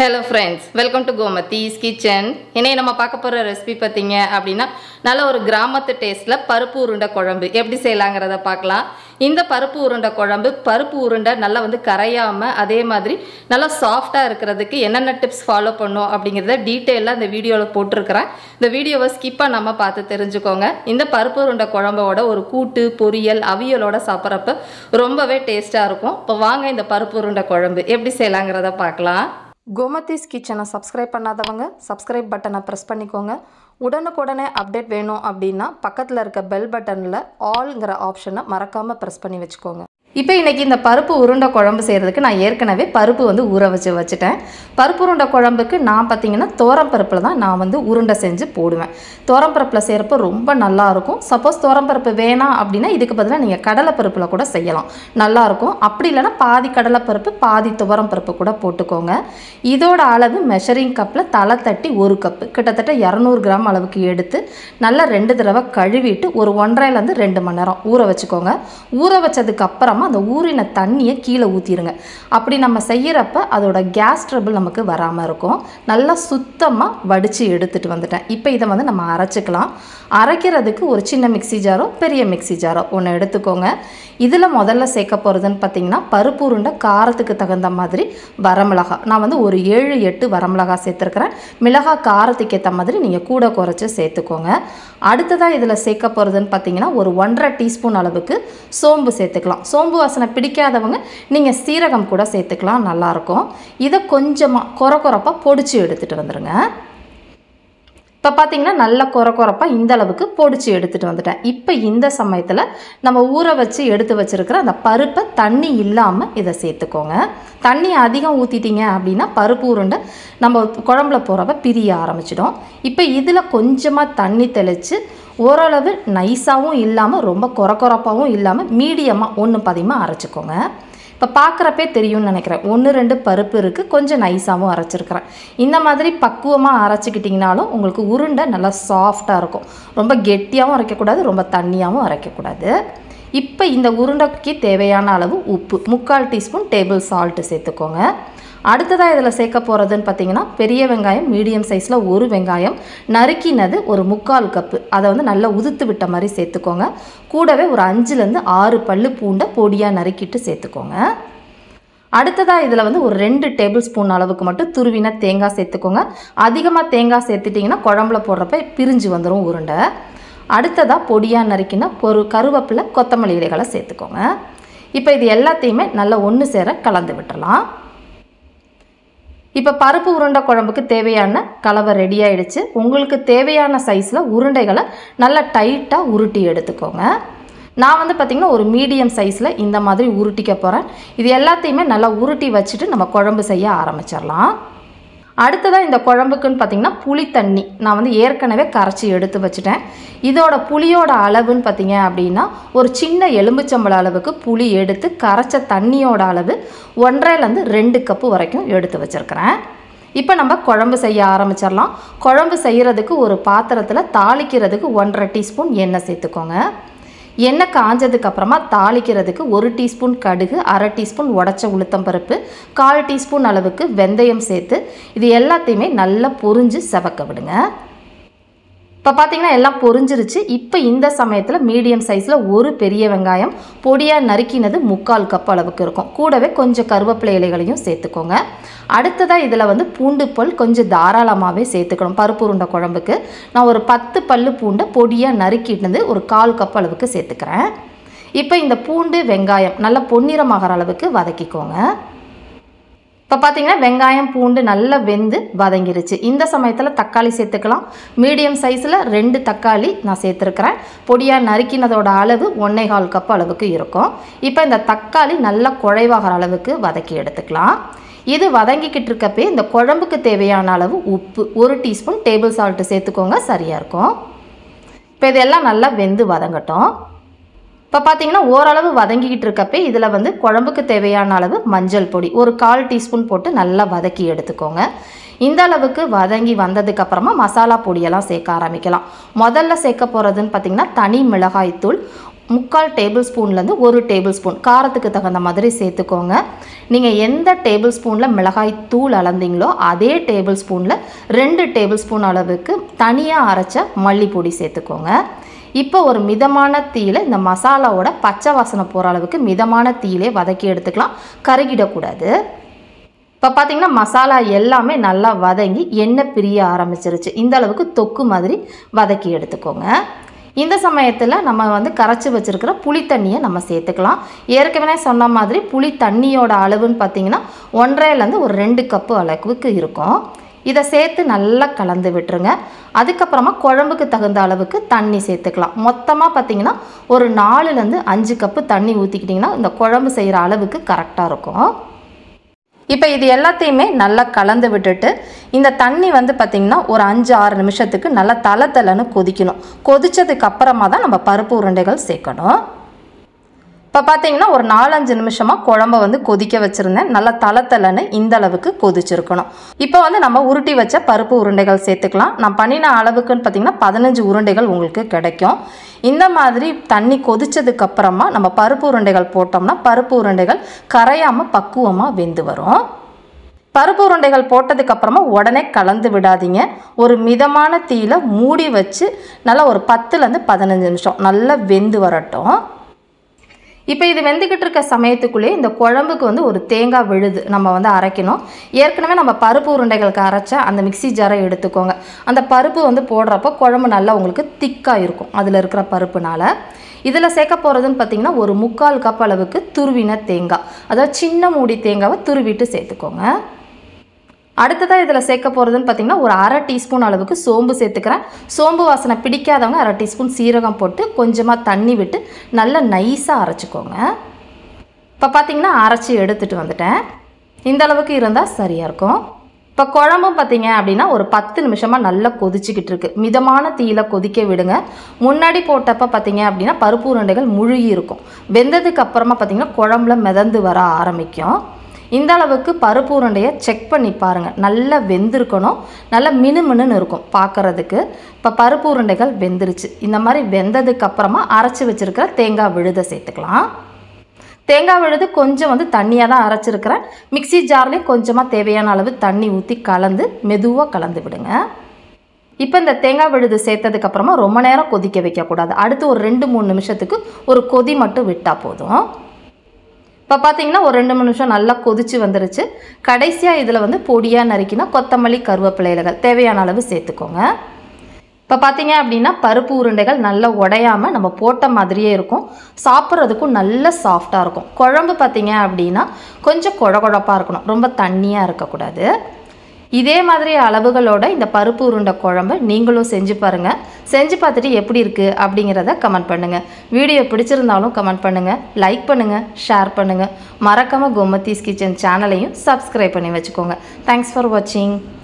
hello friends welcome to Gomathi's kitchen இன்னைக்கு நம்ம பார்க்க போகிற ரெசிபி பார்த்தீங்க அப்படின்னா நல்ல ஒரு கிராமத்து டேஸ்ட்டில் பருப்பு உருண்டை குழம்பு எப்படி செய்யலாங்கிறத பார்க்கலாம் இந்த பருப்பு உருண்டை குழம்பு பருப்பு உருண்டை நல்லா வந்து கரையாமல் அதே மாதிரி நல்லா சாஃப்டாக இருக்கிறதுக்கு என்னென்ன டிப்ஸ் ஃபாலோ பண்ணும் அப்படிங்கிறத டீட்டெயிலாக இந்த வீடியோவில் போட்டிருக்கிறேன் இந்த வீடியோவை ஸ்கிப்பாக நம்ம பார்த்து தெரிஞ்சுக்கோங்க இந்த பருப்பு உருண்டை குழம்போட ஒரு கூட்டு பொரியல் அவியலோட சாப்பிட்றப்ப ரொம்பவே டேஸ்ட்டாக இருக்கும் இப்போ வாங்க இந்த பருப்பு உருண்டை குழம்பு எப்படி செய்யலாங்கிறத பார்க்கலாம் கோமதிஸ் கிச்சனை சப்ஸ்கிரைப் பண்ணாதவங்க சப்ஸ்கிரைப் பட்டனை ப்ரெஸ் பண்ணிக்கோங்க உடனுக்குடனே அப்டேட் வேணும் அப்படின்னா பக்கத்தில் இருக்க பெல் பட்டனில் ஆல்ங்கிற ஆப்ஷனை மறக்காமல் ப்ரெஸ் பண்ணி வச்சுக்கோங்க இப்போ இன்றைக்கி இந்த பருப்பு உருண்டை குழம்பு செய்கிறதுக்கு நான் ஏற்கனவே பருப்பு வந்து ஊற வச்சு வச்சுட்டேன் பருப்பு உருண்டை குழம்புக்கு நான் பார்த்தீங்கன்னா பருப்பில் தான் நான் வந்து உருண்டை செஞ்சு போடுவேன் பருப்பில் செய்கிறப்ப ரொம்ப நல்லாயிருக்கும் சப்போஸ் பருப்பு வேணாம் அப்படின்னா இதுக்கு பதிலாக நீங்கள் கடலைப்பருப்பில் கூட செய்யலாம் நல்லாயிருக்கும் அப்படி இல்லைன்னா பாதி கடலைப்பருப்பு பாதி பருப்பு கூட போட்டுக்கோங்க இதோட அளவு மெஷரிங் கப்பில் தலை தட்டி ஒரு கப்பு கிட்டத்தட்ட இரநூறு கிராம் அளவுக்கு எடுத்து நல்லா ரெண்டு தடவை கழுவிட்டு ஒரு ஒன்றரைலேருந்து ரெண்டு மணி நேரம் ஊற வச்சுக்கோங்க ஊற வச்சதுக்கு அப்புறமா அந்த ஊறின தண்ணியை கீழே ஊற்றிடுங்க அப்படி நம்ம செய்கிறப்ப அதோட கேஸ் ட்ரபிள் நமக்கு வராமல் இருக்கும் நல்லா சுத்தமாக வடித்து எடுத்துகிட்டு வந்துட்டேன் இப்போ இதை வந்து நம்ம அரைச்சிக்கலாம் அரைக்கிறதுக்கு ஒரு சின்ன மிக்சி ஜாரோ பெரிய மிக்சி ஜாரோ ஒன்று எடுத்துக்கோங்க இதில் முதல்ல சேர்க்க போகிறதுன்னு பார்த்தீங்கன்னா பருப்பு உருண்டை காரத்துக்கு தகுந்த மாதிரி வரமிளகா நான் வந்து ஒரு ஏழு எட்டு வரமிளகா சேர்த்துருக்கிறேன் மிளகா காரத்துக்கு ஏற்ற மாதிரி நீங்கள் கூட குறைச்சி சேர்த்துக்கோங்க அடுத்ததாக இதில் சேர்க்க போகிறதுன்னு பார்த்தீங்கன்னா ஒரு ஒன்றரை டீஸ்பூன் அளவுக்கு சோம்பு சேர்த்துக்கலாம் சோம்பு வாசனை பிடிக்காதவங்க நீங்கள் சீரகம் கூட சேர்த்துக்கலாம் நல்லாயிருக்கும் இதை கொஞ்சமாக குறை குறைப்பாக பொடிச்சு எடுத்துகிட்டு வந்துடுங்க இப்போ பார்த்தீங்கன்னா நல்ல குறை குறைப்பாக இந்த அளவுக்கு பொடிச்சு எடுத்துகிட்டு வந்துட்டேன் இப்போ இந்த சமயத்தில் நம்ம ஊற வச்சு எடுத்து வச்சுருக்கிற அந்த பருப்பை தண்ணி இல்லாமல் இதை சேர்த்துக்கோங்க தண்ணி அதிகம் ஊற்றிட்டீங்க அப்படின்னா பருப்பு உருண்டை நம்ம குழம்புல போகிறப்ப பிரிய ஆரம்பிச்சிடும் இப்போ இதில் கொஞ்சமாக தண்ணி தெளித்து ஓரளவு நைஸாகவும் இல்லாமல் ரொம்ப குறை குறைப்பாகவும் இல்லாமல் மீடியமாக ஒன்று பதியமாக அரைச்சிக்கோங்க இப்போ பார்க்குறப்பே தெரியும்னு நினைக்கிறேன் ஒன்று ரெண்டு பருப்பு இருக்குது கொஞ்சம் நைஸாகவும் அரைச்சிருக்கிறேன் இந்த மாதிரி பக்குவமாக அரைச்சிக்கிட்டிங்கனாலும் உங்களுக்கு உருண்டை நல்லா சாஃப்டாக இருக்கும் ரொம்ப கெட்டியாகவும் அரைக்கக்கூடாது ரொம்ப தண்ணியாகவும் அரைக்கக்கூடாது இப்போ இந்த உருண்டைக்கு தேவையான அளவு உப்பு முக்கால் டீஸ்பூன் டேபிள் சால்ட்டு சேர்த்துக்கோங்க அடுத்ததாக இதில் சேர்க்க போகிறதுன்னு பார்த்தீங்கன்னா பெரிய வெங்காயம் மீடியம் சைஸில் ஒரு வெங்காயம் நறுக்கினது ஒரு முக்கால் கப்பு அதை வந்து நல்லா உதுத்து விட்ட மாதிரி சேர்த்துக்கோங்க கூடவே ஒரு அஞ்சுலேருந்து ஆறு பல்லு பூண்டை பொடியாக நறுக்கிட்டு சேர்த்துக்கோங்க அடுத்ததாக இதில் வந்து ஒரு ரெண்டு டேபிள் ஸ்பூன் அளவுக்கு மட்டும் துருவின தேங்காய் சேர்த்துக்கோங்க அதிகமாக தேங்காய் சேர்த்துட்டிங்கன்னா குழம்புல போடுறப்ப பிரிஞ்சு வந்துடும் உருண்டை அடுத்ததாக பொடியாக நறுக்கினா ஒரு கருவேப்பிலை கொத்தமல்லி இலைகளை சேர்த்துக்கோங்க இப்போ இது எல்லாத்தையுமே நல்லா ஒன்று சேர கலந்து விட்டுறலாம் இப்போ பருப்பு உருண்டை குழம்புக்கு தேவையான கலவை ரெடி ஆயிடுச்சு உங்களுக்கு தேவையான சைஸில் உருண்டைகளை நல்லா டைட்டாக உருட்டி எடுத்துக்கோங்க நான் வந்து பார்த்திங்கன்னா ஒரு மீடியம் சைஸில் இந்த மாதிரி உருட்டிக்க போகிறேன் இது எல்லாத்தையுமே நல்லா உருட்டி வச்சுட்டு நம்ம குழம்பு செய்ய ஆரம்பிச்சிடலாம் அடுத்ததாக இந்த குழம்புக்குன்னு பார்த்திங்கன்னா புளி தண்ணி நான் வந்து ஏற்கனவே கரைச்சி எடுத்து வச்சுட்டேன் இதோட புளியோட அளவுன்னு பார்த்தீங்க அப்படின்னா ஒரு சின்ன எலும்புச்சம்பள அளவுக்கு புளி எடுத்து கரைச்ச தண்ணியோட அளவு ஒன்றரைலேருந்து ரெண்டு கப்பு வரைக்கும் எடுத்து வச்சுருக்கிறேன் இப்போ நம்ம குழம்பு செய்ய ஆரம்பிச்சிடலாம் குழம்பு செய்கிறதுக்கு ஒரு பாத்திரத்தில் தாளிக்கிறதுக்கு ஒன்றரை டீஸ்பூன் எண்ணெய் சேர்த்துக்கோங்க எண்ணெய் காஞ்சதுக்கு அப்புறமா தாளிக்கிறதுக்கு ஒரு டீஸ்பூன் கடுகு அரை டீஸ்பூன் உடச்ச உளுத்தம்பருப்பு கால் டீஸ்பூன் அளவுக்கு வெந்தயம் சேர்த்து இது எல்லாத்தையுமே நல்லா பொரிஞ்சு செவக்க விடுங்க இப்போ பார்த்தீங்கன்னா எல்லாம் பொரிஞ்சிருச்சு இப்போ இந்த சமயத்தில் மீடியம் சைஸில் ஒரு பெரிய வெங்காயம் பொடியாக நறுக்கினது முக்கால் கப் அளவுக்கு இருக்கும் கூடவே கொஞ்சம் கருவேப்பிலை இலைகளையும் சேர்த்துக்கோங்க அடுத்ததாக இதில் வந்து பூண்டு பல் கொஞ்சம் தாராளமாகவே சேர்த்துக்கணும் பருப்பு உருண்டை குழம்புக்கு நான் ஒரு பத்து பல்லு பூண்டை பொடியாக நறுக்கிட்டு ஒரு கால் கப் அளவுக்கு சேர்த்துக்கிறேன் இப்போ இந்த பூண்டு வெங்காயம் நல்லா பொன்னிறமாகிற அளவுக்கு வதக்கிக்கோங்க இப்போ பார்த்தீங்கன்னா வெங்காயம் பூண்டு நல்லா வெந்து வதங்கிருச்சு இந்த சமயத்தில் தக்காளி சேர்த்துக்கலாம் மீடியம் சைஸில் ரெண்டு தக்காளி நான் சேர்த்துருக்கிறேன் பொடியாக நறுக்கினதோட அளவு ஒன்றே கால் கப் அளவுக்கு இருக்கும் இப்போ இந்த தக்காளி நல்லா குழைவாகிற அளவுக்கு வதக்கி எடுத்துக்கலாம் இது வதங்கிக்கிட்டு இருக்கப்பே இந்த குழம்புக்கு தேவையான அளவு உப்பு ஒரு டீஸ்பூன் டேபிள் சால்ட்டு சேர்த்துக்கோங்க சரியாக இருக்கும் இப்போ இதெல்லாம் நல்லா வெந்து வதங்கட்டும் இப்போ பார்த்தீங்கன்னா ஓரளவு வதங்கிக்கிட்டு இருக்கப்பே இதில் வந்து குழம்புக்கு தேவையான அளவு மஞ்சள் பொடி ஒரு கால் டீஸ்பூன் போட்டு நல்லா வதக்கி எடுத்துக்கோங்க இந்த அளவுக்கு வதங்கி வந்ததுக்கு அப்புறமா மசாலா பொடியெல்லாம் சேர்க்க ஆரம்பிக்கலாம் முதல்ல சேர்க்க போகிறதுன்னு பார்த்தீங்கன்னா தனி மிளகாய்த்தூள் முக்கால் டேபிள் ஸ்பூன்லேருந்து ஒரு டேபிள் ஸ்பூன் காரத்துக்கு தகுந்த மாதிரி சேர்த்துக்கோங்க நீங்கள் எந்த டேபிள் ஸ்பூனில் மிளகாய் தூள் அளந்தீங்களோ அதே டேபிள் ஸ்பூனில் ரெண்டு டேபிள் ஸ்பூன் அளவுக்கு தனியாக அரைச்ச மல்லிப்பொடி சேர்த்துக்கோங்க இப்போ ஒரு மிதமான தீயில இந்த மசாலாவோட பச்சை வாசனை போகிற அளவுக்கு மிதமான தீயிலே வதக்கி எடுத்துக்கலாம் கருகிடக்கூடாது இப்போ பார்த்தீங்கன்னா மசாலா எல்லாமே நல்லா வதங்கி எண்ணெய் பிரிய ஆரம்பிச்சிருச்சு இந்த அளவுக்கு தொக்கு மாதிரி வதக்கி எடுத்துக்கோங்க இந்த சமயத்தில் நம்ம வந்து கரைச்சி வச்சுருக்கிற புளி தண்ணியை நம்ம சேர்த்துக்கலாம் ஏற்கனவே சொன்ன மாதிரி புளி தண்ணியோட அளவுன்னு பார்த்தீங்கன்னா ஒன்றரைலேருந்து ஒரு ரெண்டு கப்பு அளவுக்கு இருக்கும் இதை சேர்த்து நல்லா கலந்து விட்டுருங்க அதுக்கப்புறமா குழம்புக்கு தகுந்த அளவுக்கு தண்ணி சேர்த்துக்கலாம் மொத்தமாக பார்த்தீங்கன்னா ஒரு நாலுலேருந்து அஞ்சு கப்பு தண்ணி ஊற்றிக்கிட்டிங்கன்னா இந்த குழம்பு செய்கிற அளவுக்கு கரெக்டாக இருக்கும் இப்போ இது எல்லாத்தையுமே நல்லா கலந்து விட்டுட்டு இந்த தண்ணி வந்து பார்த்திங்கன்னா ஒரு அஞ்சு ஆறு நிமிஷத்துக்கு நல்லா தலை தலைன்னு கொதிக்கணும் கொதிச்சதுக்கு அப்புறமா தான் நம்ம பருப்பு உருண்டைகள் சேர்க்கணும் இப்போ பார்த்தீங்கன்னா ஒரு நாலஞ்சு நிமிஷமாக குழம்ப வந்து கொதிக்க வச்சுருந்தேன் நல்லா தலை தலைன்னு இந்த அளவுக்கு கொதிச்சிருக்கணும் இப்போ வந்து நம்ம உருட்டி வச்ச பருப்பு உருண்டைகள் சேர்த்துக்கலாம் நான் பண்ணின அளவுக்குன்னு பார்த்தீங்கன்னா பதினஞ்சு உருண்டைகள் உங்களுக்கு கிடைக்கும் இந்த மாதிரி தண்ணி கொதிச்சதுக்கு அப்புறமா நம்ம பருப்பு உருண்டைகள் போட்டோம்னா பருப்பு உருண்டைகள் கரையாமல் பக்குவமாக வெந்து வரும் பருப்பு உருண்டைகள் போட்டதுக்கு அப்புறமா உடனே கலந்து விடாதீங்க ஒரு மிதமான தீயில மூடி வச்சு நல்லா ஒரு பத்துலேருந்து பதினஞ்சு நிமிஷம் நல்லா வெந்து வரட்டும் இப்போ இது வெந்துக்கிட்டு இருக்க சமயத்துக்குள்ளே இந்த குழம்புக்கு வந்து ஒரு தேங்காய் விழுது நம்ம வந்து அரைக்கணும் ஏற்கனவே நம்ம பருப்பு உருண்டைகளுக்கு அரைச்ச அந்த மிக்ஸி ஜாரை எடுத்துக்கோங்க அந்த பருப்பு வந்து போடுறப்போ குழம்பு நல்லா உங்களுக்கு திக்காக இருக்கும் அதில் இருக்கிற பருப்புனால இதில் சேர்க்க போகிறதுன்னு பார்த்தீங்கன்னா ஒரு முக்கால் கப் அளவுக்கு துருவின தேங்காய் அதாவது சின்ன மூடி தேங்காவை துருவிட்டு சேர்த்துக்கோங்க அடுத்ததாக இதில் சேர்க்க போகிறதுன்னு பார்த்தீங்கன்னா ஒரு அரை டீஸ்பூன் அளவுக்கு சோம்பு சேர்த்துக்கிறேன் சோம்பு வாசனை பிடிக்காதவங்க அரை டீஸ்பூன் சீரகம் போட்டு கொஞ்சமாக தண்ணி விட்டு நல்லா நைஸாக அரைச்சிக்கோங்க இப்போ பார்த்தீங்கன்னா அரைச்சி எடுத்துகிட்டு வந்துட்டேன் இந்த அளவுக்கு இருந்தால் சரியாக இருக்கும் இப்போ குழம்பும் பார்த்தீங்க அப்படின்னா ஒரு பத்து நிமிஷமாக நல்லா கொதிச்சுக்கிட்டு இருக்கு மிதமான தீயில கொதிக்க விடுங்க முன்னாடி போட்டப்ப பார்த்தீங்க அப்படின்னா பருப்பு உருண்டைகள் முழுகி இருக்கும் வெந்ததுக்கு அப்புறமா பார்த்தீங்கன்னா குழம்புல மிதந்து வர ஆரம்பிக்கும் இந்த அளவுக்கு பருப்பு உருண்டையை செக் பண்ணி பாருங்கள் நல்லா வெந்திருக்கணும் நல்லா மினுமினுன்னு இருக்கும் பார்க்குறதுக்கு இப்போ பருப்பு உருண்டைகள் வெந்துருச்சு இந்த மாதிரி வெந்ததுக்கு அப்புறமா அரைச்சி வச்சிருக்கிற தேங்காய் விழுதை சேர்த்துக்கலாம் தேங்காய் விழுது கொஞ்சம் வந்து தண்ணியாக தான் அரைச்சிருக்கிறேன் மிக்ஸி ஜார்லேயும் கொஞ்சமாக தேவையான அளவு தண்ணி ஊற்றி கலந்து மெதுவாக கலந்து விடுங்க இப்போ இந்த தேங்காய் விழுது சேர்த்ததுக்கு அப்புறமா ரொம்ப நேரம் கொதிக்க வைக்கக்கூடாது அடுத்து ஒரு ரெண்டு மூணு நிமிஷத்துக்கு ஒரு கொதி மட்டும் விட்டால் போதும் இப்போ பார்த்தீங்கன்னா ஒரு ரெண்டு மூணு நிமிஷம் நல்லா கொதிச்சு வந்துருச்சு கடைசியாக இதில் வந்து பொடியாக நறுக்கினா கொத்தமல்லி கருவேப்பிலைகள் தேவையான அளவு சேர்த்துக்கோங்க இப்போ பார்த்தீங்க அப்படின்னா பருப்பு உருண்டைகள் நல்லா உடையாம நம்ம போட்ட மாதிரியே இருக்கும் சாப்பிட்றதுக்கும் நல்ல சாஃப்டாக இருக்கும் குழம்பு பார்த்தீங்க அப்படின்னா கொஞ்சம் குழ குழப்பாக இருக்கணும் ரொம்ப தண்ணியாக இருக்கக்கூடாது இதே மாதிரி அளவுகளோட இந்த பருப்பு உருண்டை குழம்பு நீங்களும் செஞ்சு பாருங்கள் செஞ்சு பார்த்துட்டு எப்படி இருக்குது அப்படிங்கிறத கமெண்ட் பண்ணுங்கள் வீடியோ பிடிச்சிருந்தாலும் கமெண்ட் பண்ணுங்கள் லைக் பண்ணுங்கள் ஷேர் பண்ணுங்கள் மறக்காமல் கோமத்தீஸ் கிச்சன் சேனலையும் சப்ஸ்கிரைப் பண்ணி வச்சுக்கோங்க தேங்க்ஸ் ஃபார் வாட்சிங்